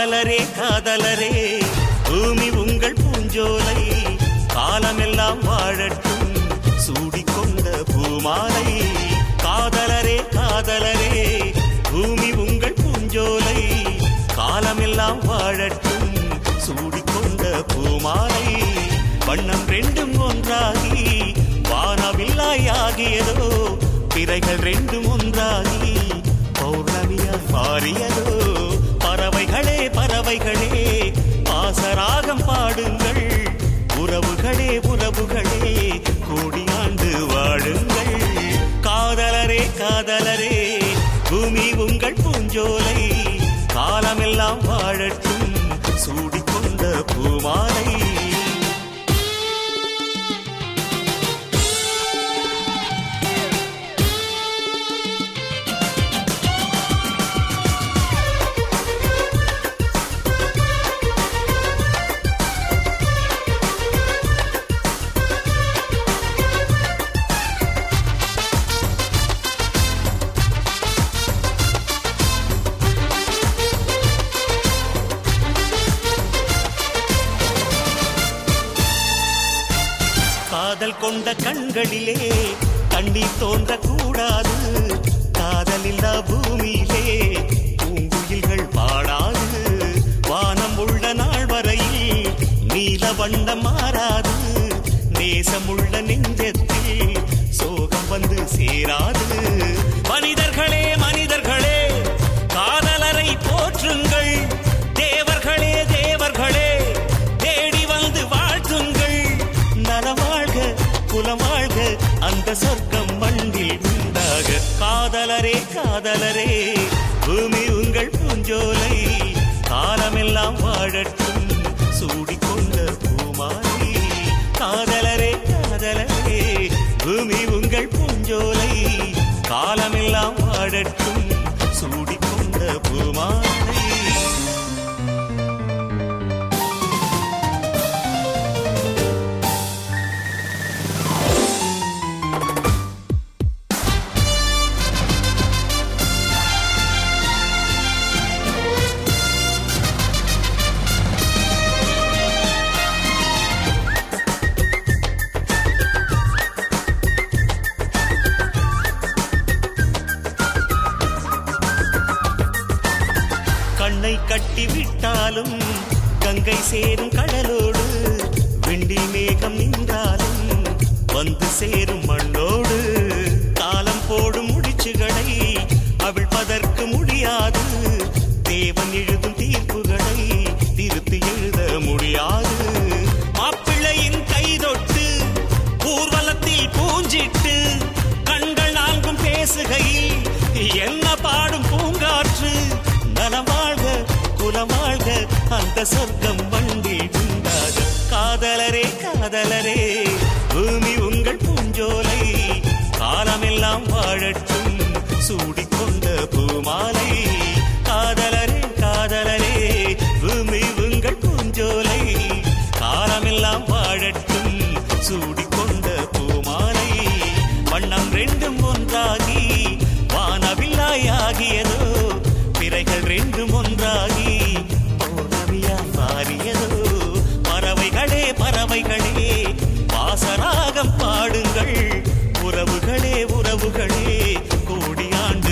காதலரே காதலரே பூமி உங்கள் பூஞ்சோலை காலமெல்லாம் வாழட்டும் சூடிக்கொண்ட பூமாலை காதலரே காதலரே பூமி உங்கள் பூஞ்சோலை காலமெல்லாம் வாழட்டும் சூடிக்கொண்ட பூமாலை வண்ணம் ரெண்டும் ஒன்றாகி வானவில்லாயாகியதோ பிறைகள் ரெண்டும் ஒன்றாகி பௌர்ணமியாய் மாறியதோ பறவைகளே பறவைகளே பாசராகம் பாடுங்கள் உறவுகளே உறவுகளே கோடியாண்டு வாழுங்கள் காதலரே காதலரே பூமி உங்கள் பூஞ்சோலை காலமெல்லாம் வாழட்டும் சூடிக்கொண்ட பூமாலை காதல் கொண்ட கண்களிலே கண்ணீர் தோன்றக்கூடாது காதலில்லா பூமியிலே பூங்குயில்கள் பாடாது வானம் உள்ள நாள் வரையில் நீல வண்ணம் மாறாது நேசமுள்ள நெஞ்சத்தில் சோகம் வந்து சேராது மனிதர்களே மனிதர்களே காதலரை போற்றுங்கள் தேவர்களே தேவர்களே தேடி வந்து வாழ்த்துங்கள் நலவாழ்க குலவாழ்க அந்த சொர்க்கம் மண்ணில் உண்டாக காதலரே காதலரே பூமி உங்கள் பூஞ்சோலை காலமெல்லாம் வாழட்டும் சூடிக்கொண்ட பூமாலை காதலரே காதலரே பூமி உங்கள் பூஞ்சோலை காலமெல்லாம் வாழட்டும் சூடிக்கொண்ட பூமாலை கண்ணை கட்டி விட்டாலும் கங்கை சேரும் கடலோடு விண்டில் மேகம் நின்றாலும் வந்து சேரும் மண்ணோடு காலம் போடும் முடிச்சுகளை அவிழ்ப்பதற்கு முடியாது தேவன் எழுதும் தீர்ப்புகளை திருத்தி எழுத முடியாது மாப்பிள்ளையின் கைதொட்டு ஊர்வலத்தில் பூஞ்சிட்டு கண்கள் நான்கும் பேசுகையில் என்ன பாடும் பூங்காற்று நலம் வாழ்க குலம் வாழ்க அந்த சொர்க்கம் வண்டில் உண்டாக காதலரே காதலரே பூமி உங்கள் பூஞ்சோலை காலமெல்லாம் வாழட்டும் சூடிக்கொண்ட பூமாலை காதலரே காதலரே பூமி உங்கள் பூஞ்சோலை காலமெல்லாம் வாழட்டும் சூடிக்கொண்ட பூமாலை வண்ணம் ரெண்டும் ஒன்றாகி வானவில்லாயாகியதோ பிறைகள் ரெண்டும் ஒன்றாகி பௌர்ணமியாய் மாறியதோ பறவைகளே பறவைகளே வாசராகம் பாடுங்கள் உறவுகளே உறவுகளே